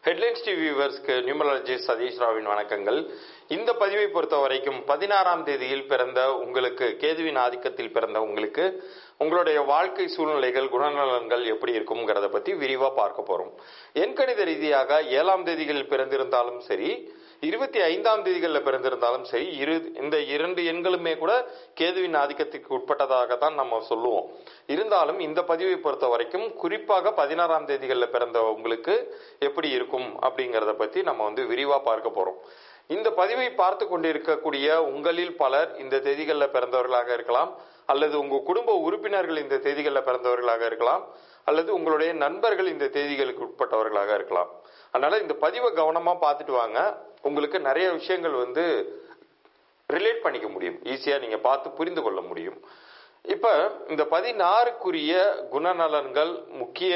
headlines TV வியூவர்ஸ்க்கு numerology Satish ராவின் வணக்கங்கள் இந்த பதிவை பொறுத்த வரைக்கும் பதினாறாம் தேதியில் பிறந்த உங்களுக்கு கேதுவின் ஆதிக்கத்தில் பிறந்த உங்களுக்கு உங்களுடைய வாழ்க்கை சூழ்நிலைகள் குணநலன்கள் எப்படி இருக்கும்ங்கிறத பத்தி விரிவா பார்க்க போறோம் எண்கணித ரீதியாக ஏழாம் தேதிகளில் பிறந்திருந்தாலும் சரி இருபத்தி ஐந்தாம் தேதிகளில் பிறந்திருந்தாலும் சரி இரு இந்த இரண்டு எண்களுமே கூட கேதுவின் ஆதிக்கத்துக்கு உட்பட்டதாகத்தான் நம்ம சொல்லுவோம் இருந்தாலும் இந்த பதிவை பொறுத்த வரைக்கும் குறிப்பாக பதினாறாம் தேதிகளில் பிறந்த உங்களுக்கு எப்படி இருக்கும் அப்படிங்கிறத பத்தி நம்ம வந்து விரிவா பார்க்க போறோம் இந்த பதிவை பார்த்து கொண்டிருக்கக்கூடிய உங்களில் பலர் இந்த தேதிகளில் பிறந்தவர்களாக இருக்கலாம் அல்லது உங்க குடும்ப உறுப்பினர்கள் இந்த தேதிகளில் பிறந்தவர்களாக இருக்கலாம் அல்லது உங்களுடைய நண்பர்கள் இந்த தேதிகளுக்கு உட்பட்டவர்களாக இருக்கலாம் அதனால இந்த பதிவை கவனமா பார்த்துட்டு வாங்க உங்களுக்கு நிறைய விஷயங்கள் வந்து ரிலேட் பண்ணிக்க முடியும் ஈஸியா நீங்க பார்த்து புரிந்து கொள்ள முடியும் இப்ப இந்த பதினாறுக்குரிய குணநலன்கள் முக்கிய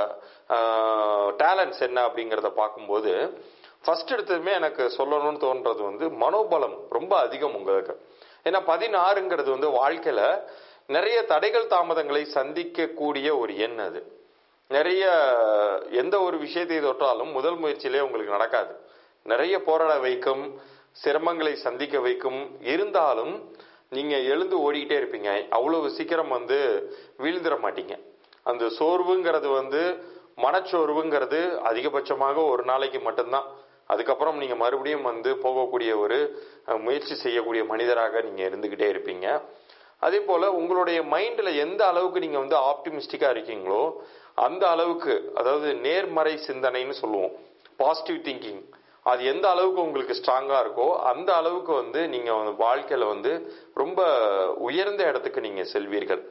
டேலண்ட்ஸ் என்ன அப்படிங்கிறத பார்க்கும்போது ஃபர்ஸ்ட் எடுத்ததுமே எனக்கு சொல்லணும்னு தோன்றது வந்து மனோபலம் ரொம்ப அதிகம் உங்களுக்கு ஏன்னா பதினாறுங்கிறது வந்து வாழ்க்கையில நிறைய தடைகள் தாமதங்களை சந்திக்கக்கூடிய ஒரு எண் அது நிறைய எந்த ஒரு விஷயத்தை தொட்டாலும் முதல் முயற்சியிலே உங்களுக்கு நடக்காது நிறைய போராட வைக்கும் சிரமங்களை சந்திக்க வைக்கும் இருந்தாலும் நீங்க எழுந்து ஓடிக்கிட்டே இருப்பீங்க அவ்வளவு சீக்கிரம் வந்து வீழ்ந்துட மாட்டீங்க அந்த சோர்வுங்கிறது வந்து மனச்சோர்வுங்கிறது அதிகபட்சமாக ஒரு நாளைக்கு மட்டும்தான் அதுக்கப்புறம் நீங்க மறுபடியும் வந்து போகக்கூடிய ஒரு முயற்சி செய்யக்கூடிய மனிதராக நீங்க இருந்துகிட்டே இருப்பீங்க அதே போல உங்களுடைய மைண்ட்ல எந்த அளவுக்கு நீங்க வந்து ஆப்டிமிஸ்டிக்கா இருக்கீங்களோ அந்த அளவுக்கு அதாவது நேர்மறை சிந்தனைன்னு சொல்லுவோம் பாசிட்டிவ் திங்கிங் அது எந்த அளவுக்கு உங்களுக்கு ஸ்ட்ராங்கா இருக்கோ அந்த அளவுக்கு வந்து நீங்க வாழ்க்கையில வந்து ரொம்ப உயர்ந்த இடத்துக்கு நீங்க செல்வீர்கள்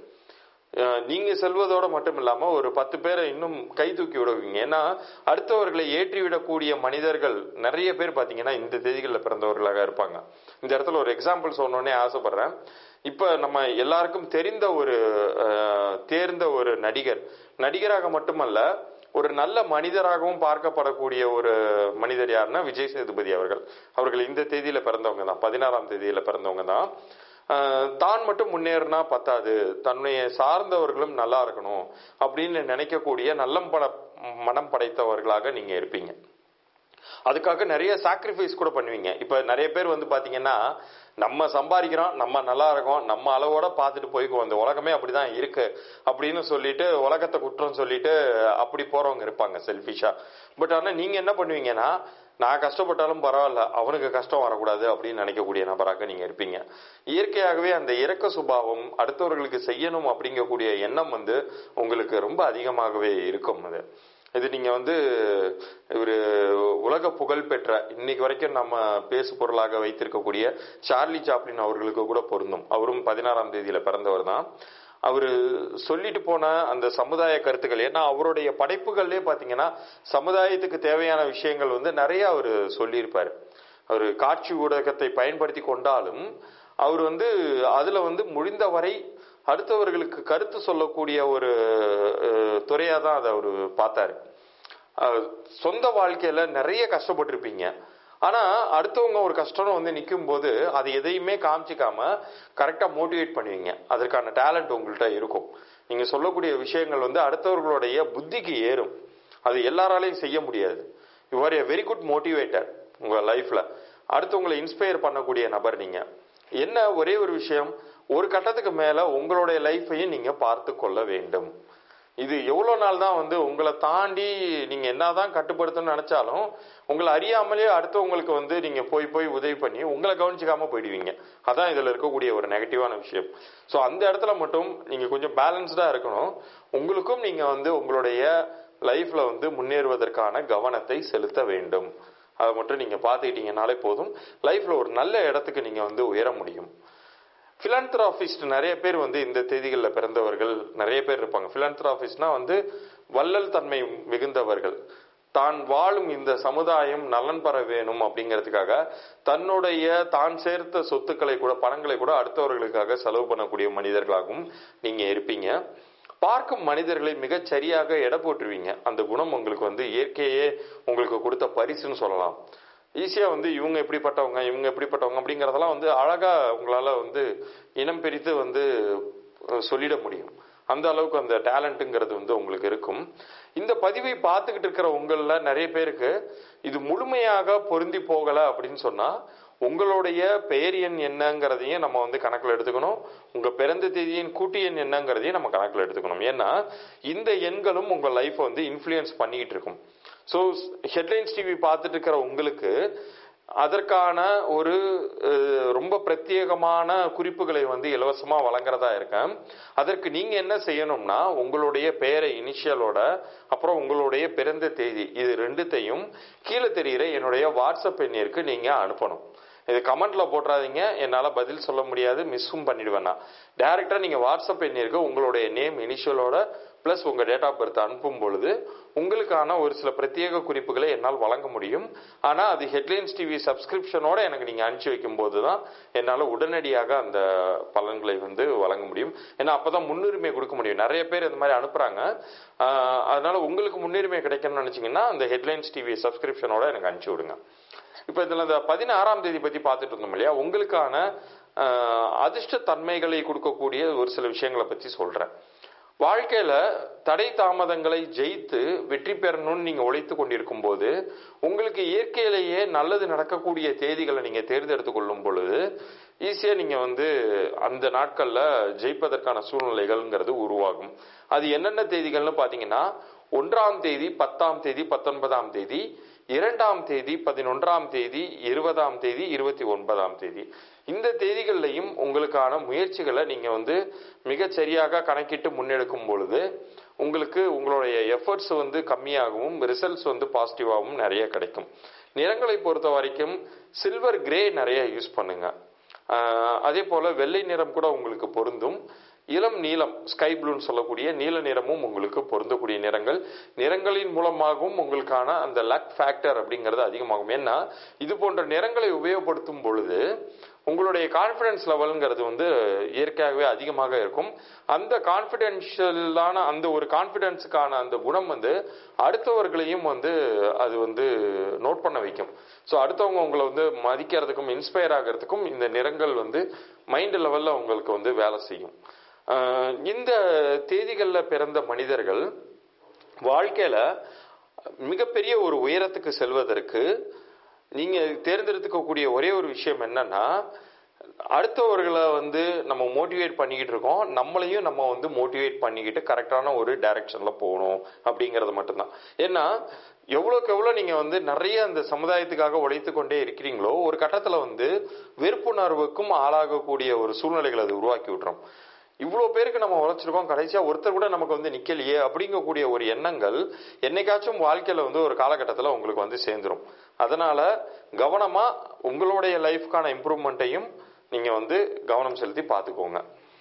நீங்க செல்வதோட மட்டும் இல்லாம ஒரு பத்து பேரை இன்னும் கை தூக்கி விடுவீங்க ஏன்னா அடுத்தவர்களை ஏற்றி விடக்கூடிய மனிதர்கள் நிறைய பேர் பாத்தீங்கன்னா இந்த தேதிகளில் பிறந்தவர்களாக இருப்பாங்க இந்த இடத்துல ஒரு எக்ஸாம்பிள் சொன்னோன்னே ஆசைப்படுறேன் இப்ப நம்ம எல்லாருக்கும் தெரிந்த ஒரு தேர்ந்த ஒரு நடிகர் நடிகராக மட்டுமல்ல ஒரு நல்ல மனிதராகவும் பார்க்கப்படக்கூடிய ஒரு மனிதர் யாருன்னா விஜய் சேதுபதி அவர்கள் அவர்கள் இந்த தேதியில பிறந்தவங்க தான் பதினாறாம் தேதியில பிறந்தவங்க தான் தான் மட்டும் முன்னேறினா பத்தாது தன்னை சார்ந்தவர்களும் நல்லா இருக்கணும் அப்படின்னு நினைக்கக்கூடிய நல்லம் பட மனம் படைத்தவர்களாக நீங்க இருப்பீங்க அதுக்காக நிறைய சாக்ரிஃபைஸ் கூட பண்ணுவீங்க இப்ப நிறைய பேர் வந்து பாத்தீங்கன்னா நம்ம சம்பாதிக்கிறோம் நம்ம நல்லா இருக்கோம் நம்ம அளவோட பார்த்துட்டு போய்க்குவோம் இந்த உலகமே அப்படிதான் இருக்கு அப்படின்னு சொல்லிட்டு உலகத்தை குற்றம் சொல்லிட்டு அப்படி போறவங்க இருப்பாங்க செல்ஃபிஷா பட் ஆனா நீங்க என்ன பண்ணுவீங்கன்னா நான் கஷ்டப்பட்டாலும் பரவாயில்ல அவனுக்கு கஷ்டம் வரக்கூடாது அப்படின்னு நினைக்கக்கூடிய நபராக நீங்க இருப்பீங்க இயற்கையாகவே அந்த இறக்க சுபாவம் அடுத்தவர்களுக்கு செய்யணும் அப்படிங்கக்கூடிய எண்ணம் வந்து உங்களுக்கு ரொம்ப அதிகமாகவே இருக்கும் அது இது நீங்க வந்து ஒரு உலக புகழ் பெற்ற இன்னைக்கு வரைக்கும் நம்ம பேசு பொருளாக வைத்திருக்கக்கூடிய சார்லி சாப்ளின் அவர்களுக்கு கூட பொருந்தும் அவரும் பதினாறாம் தேதியில பிறந்தவர் தான் அவரு சொல்லிட்டு போன அந்த சமுதாய கருத்துக்கள் ஏன்னா அவருடைய படைப்புகள்லேயே பாத்தீங்கன்னா சமுதாயத்துக்கு தேவையான விஷயங்கள் வந்து நிறைய அவர் சொல்லியிருப்பாரு அவர் காட்சி ஊடகத்தை பயன்படுத்தி கொண்டாலும் அவர் வந்து அதுல வந்து முடிந்தவரை அடுத்தவர்களுக்கு கருத்து சொல்லக்கூடிய ஒரு துறையா தான் அதை அவர் பார்த்தாரு சொந்த வாழ்க்கையில நிறைய கஷ்டப்பட்டிருப்பீங்க ஆனா அடுத்தவங்க ஒரு கஷ்டம் வந்து நிற்கும் போது அது எதையுமே காமிச்சிக்காம கரெக்டா மோட்டிவேட் பண்ணுவீங்க அதற்கான டேலண்ட் உங்கள்கிட்ட இருக்கும் நீங்க சொல்லக்கூடிய விஷயங்கள் வந்து அடுத்தவர்களுடைய புத்திக்கு ஏறும் அது எல்லாராலையும் செய்ய முடியாது you are a very good motivator உங்க லைஃப்ல அடுத்தவங்களை இன்ஸ்பயர் பண்ணக்கூடிய நபர் நீங்க என்ன ஒரே ஒரு விஷயம் ஒரு கட்டத்துக்கு மேல உங்களுடைய லைஃபையும் நீங்க பார்த்து கொள்ள வேண்டும் இது எவ்வளவு நாள் தான் வந்து உங்களை தாண்டி நீங்க என்னதான் கட்டுப்படுத்தணும்னு நினைச்சாலும் உங்களை அறியாமலே அடுத்தவங்களுக்கு வந்து நீங்க போய் போய் உதவி பண்ணி உங்களை கவனிச்சுக்காம போயிடுவீங்க அதான் இதுல இருக்கக்கூடிய ஒரு நெகட்டிவான விஷயம் ஸோ அந்த இடத்துல மட்டும் நீங்க கொஞ்சம் பேலன்ஸ்டா இருக்கணும் உங்களுக்கும் நீங்க வந்து உங்களுடைய லைஃப்ல வந்து முன்னேறுவதற்கான கவனத்தை செலுத்த வேண்டும் அதை மட்டும் நீங்க பார்த்துக்கிட்டீங்கனாலே போதும் லைஃப்ல ஒரு நல்ல இடத்துக்கு நீங்க வந்து உயர முடியும் பிலாந்திராபிஸ்ட் நிறைய பேர் வந்து இந்த தேதிகளில் பிறந்தவர்கள் நிறைய பேர் இருப்பாங்க பிலாந்திராபிஸ்ட்னா வந்து வள்ளல் தன்மை மிகுந்தவர்கள் தான் வாழும் இந்த சமுதாயம் நலன் பெற வேணும் அப்படிங்கிறதுக்காக தன்னுடைய தான் சேர்த்த சொத்துக்களை கூட பணங்களை கூட அடுத்தவர்களுக்காக செலவு பண்ணக்கூடிய மனிதர்களாகவும் நீங்க இருப்பீங்க பார்க்கும் மனிதர்களை மிகச் சரியாக எடை போட்டுருவீங்க அந்த குணம் உங்களுக்கு வந்து இயற்கையே உங்களுக்கு கொடுத்த பரிசுன்னு சொல்லலாம் ஈஸியா வந்து இவங்க எப்படிப்பட்டவங்க இவங்க எப்படிப்பட்டவங்க அப்படிங்கறதெல்லாம் வந்து அழகா உங்களால வந்து இனம் பிரித்து வந்து சொல்லிட முடியும் அந்த அளவுக்கு அந்த டேலண்ட்டுங்கிறது வந்து உங்களுக்கு இருக்கும் இந்த பதிவை பார்த்துக்கிட்டு இருக்கிற உங்கள நிறைய பேருக்கு இது முழுமையாக பொருந்தி போகலை அப்படின்னு சொன்னா உங்களுடைய பெயர் எண் என்னங்கிறதையும் நம்ம வந்து கணக்கில் எடுத்துக்கணும் உங்க பிறந்த தேதியின் கூட்டு எண் என்னங்கிறதையும் நம்ம கணக்கில் எடுத்துக்கணும் ஏன்னா இந்த எண்களும் உங்க லைஃப்பை வந்து இன்ஃப்ளூயன்ஸ் பண்ணிக்கிட்டு இருக்கும் ஸோ ஹெட்லைன்ஸ் டிவி பார்த்துட்டு இருக்கிற உங்களுக்கு அதற்கான ஒரு அஹ், ரொம்ப பிரத்யேகமான குறிப்புகளை வந்து இலவசமா வழங்குறதா இருக்கேன் அதற்கு நீங்க என்ன செய்யணும்னா உங்களுடைய பெயரை இனிஷியலோட அப்புறம் உங்களுடைய பிறந்த தேதி இது ரெண்டுத்தையும் கீழே தெரிகிற என்னுடைய வாட்ஸ்அப் எண்ணிற்கு நீங்க அனுப்பணும் இது கமெண்ட்ல போட்டுறாதீங்க என்னால பதில் சொல்ல முடியாது மிஸ்ஸும் பண்ணிடுவேன் நான் டைரக்டா நீங்க வாட்ஸ்அப் எண்ணிற்கு உங்களுடைய நேம் இனிஷியலோட பிளஸ் உங்க டேட் ஆஃப் பர்த் அனுப்பும் பொழுது உங்களுக்கான ஒரு சில பிரத்யேக குறிப்புகளை என்னால் வழங்க முடியும் ஆனா அது ஹெட்லைன்ஸ் டிவி சப்ஸ்கிரிப்ஷனோட எனக்கு நீங்க அனுப்பிச்சு வைக்கும் போது தான் என்னால உடனடியாக அந்த பலன்களை வந்து வழங்க முடியும் ஏன்னா அப்பதான் முன்னுரிமை கொடுக்க முடியும் நிறைய பேர் இந்த மாதிரி அனுப்புறாங்க ஆஹ் அதனால உங்களுக்கு முன்னுரிமை கிடைக்கணும்னு நினைச்சீங்கன்னா அந்த ஹெட்லைன்ஸ் டிவி சப்ஸ்கிரிப்ஷனோட எனக்கு அனுப்பிச்சு விடுங்க இப்போ இதில் இந்த பதினாறாம் தேதி பற்றி பார்த்துட்டு இருந்தோம் இல்லையா உங்களுக்கான ஆஹ், அதிர்ஷ்ட தன்மைகளை கொடுக்கக்கூடிய ஒரு சில விஷயங்களை பற்றி சொல்கிறேன் வாழ்க்கையில தடை தாமதங்களை ஜெயித்து வெற்றி பெறணும்னு நீங்க உழைத்து கொண்டிருக்கும் போது உங்களுக்கு இயற்கையிலேயே நல்லது நடக்கக்கூடிய தேதிகளை நீங்க தேர்ந்தெடுத்து கொள்ளும் பொழுது ஈஸியா நீங்க வந்து அந்த நாட்கள்ல ஜெயிப்பதற்கான சூழ்நிலைகள்ங்கிறது உருவாகும் அது என்னென்ன தேதிகள்னு பாத்தீங்கன்னா ஒன்றாம் தேதி பத்தாம் தேதி பத்தொன்பதாம் தேதி இரண்டாம் தேதி பதினொன்றாம் தேதி இருபதாம் தேதி இருபத்தி ஒன்பதாம் தேதி இந்த தேதிகள்லையும் உங்களுக்கான முயற்சிகளை நீங்க வந்து மிகச் சரியாக கணக்கிட்டு முன்னெடுக்கும் பொழுது உங்களுக்கு உங்களுடைய எஃபர்ட்ஸ் வந்து கம்மியாகவும் ரிசல்ட்ஸ் வந்து பாசிட்டிவாகவும் நிறைய கிடைக்கும் நிறங்களை பொறுத்த வரைக்கும் சில்வர் கிரே நிறைய யூஸ் பண்ணுங்க ஆஹ் அதே போல வெள்ளை நிறம் கூட உங்களுக்கு பொருந்தும் இளம் நீலம் ஸ்கை ப்ளூன்னு சொல்லக்கூடிய நீல நிறமும் உங்களுக்கு பொருந்தக்கூடிய நிறங்கள் நிறங்களின் மூலமாகவும் உங்களுக்கான அந்த லக் ஃபேக்டர் அப்படிங்கிறது அதிகமாகும் ஏன்னா இது போன்ற நிறங்களை உபயோகப்படுத்தும் பொழுது உங்களுடைய கான்ஃபிடன்ஸ் லெவலுங்கிறது வந்து இயற்கையாகவே அதிகமாக இருக்கும் அந்த கான்ஃபிடென்ஷியலான அந்த ஒரு கான்ஃபிடென்ஸுக்கான அந்த குணம் வந்து அடுத்தவர்களையும் வந்து அது வந்து நோட் பண்ண வைக்கும் ஸோ அடுத்தவங்க உங்களை வந்து மதிக்கிறதுக்கும் இன்ஸ்பயர் ஆகிறதுக்கும் இந்த நிறங்கள் வந்து மைண்ட் லெவலில் உங்களுக்கு வந்து வேலை செய்யும் ஆஹ் இந்த தேதிகளில் பிறந்த மனிதர்கள் வாழ்க்கையில மிகப்பெரிய ஒரு உயரத்துக்கு செல்வதற்கு நீங்க தேர்ந்தெடுத்துக்கக்கூடிய ஒரே ஒரு விஷயம் என்னன்னா அடுத்தவர்களை வந்து நம்ம மோட்டிவேட் பண்ணிக்கிட்டு இருக்கோம் நம்மளையும் நம்ம வந்து மோட்டிவேட் பண்ணிக்கிட்டு கரெக்டான ஒரு டைரக்ஷன்ல போகணும் அப்படிங்கிறது மட்டும்தான் ஏன்னா எவ்வளோக்கு எவ்வளோ நீங்க வந்து நிறைய அந்த சமுதாயத்துக்காக உழைத்து கொண்டே இருக்கிறீங்களோ ஒரு கட்டத்துல வந்து வெறுப்புணர்வுக்கும் ஆளாகக்கூடிய ஒரு சூழ்நிலைகளை அது உருவாக்கி விட்டுரும் இவ்வளோ பேருக்கு நம்ம உழைச்சிருக்கோம் கடைசியா ஒருத்தர் கூட நமக்கு வந்து நிக்கலையே அப்படிங்கக்கூடிய ஒரு எண்ணங்கள் என்னைக்காச்சும் வாழ்க்கையில வந்து ஒரு காலகட்டத்தில் உங்களுக்கு வந்து சேர்ந்துரும் அதனால கவனமா உங்களுடைய லைஃப்க்கான இம்ப்ரூவ்மெண்ட்டையும் நீங்க வந்து கவனம் செலுத்தி பார்த்துக்கோங்க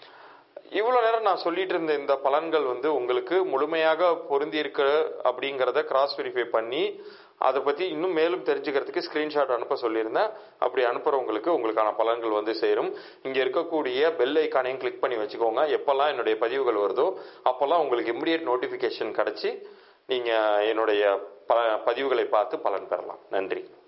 இவ்வளவு நேரம் நான் சொல்லிட்டு இருந்த இந்த பலன்கள் வந்து உங்களுக்கு முழுமையாக பொருந்தி இருக்கு அப்படிங்கிறத கிராஸ் வெரிஃபை பண்ணி அதை பத்தி இன்னும் மேலும் தெரிஞ்சுக்கிறதுக்கு ஸ்கிரீன்ஷாட் அனுப்ப சொல்லியிருந்தேன் அப்படி அனுப்புறவங்களுக்கு உங்களுக்கான பலன்கள் வந்து சேரும் இங்க இருக்கக்கூடிய பெல் ஐக்கானையும் கிளிக் பண்ணி வச்சுக்கோங்க எப்பெல்லாம் என்னுடைய பதிவுகள் வருதோ அப்பெல்லாம் உங்களுக்கு இமிடியட் நோட்டிபிகேஷன் கிடைச்சி நீங்க என்னுடைய ப- பதிவுகளை பார்த்து பலன் பெறலாம் நன்றி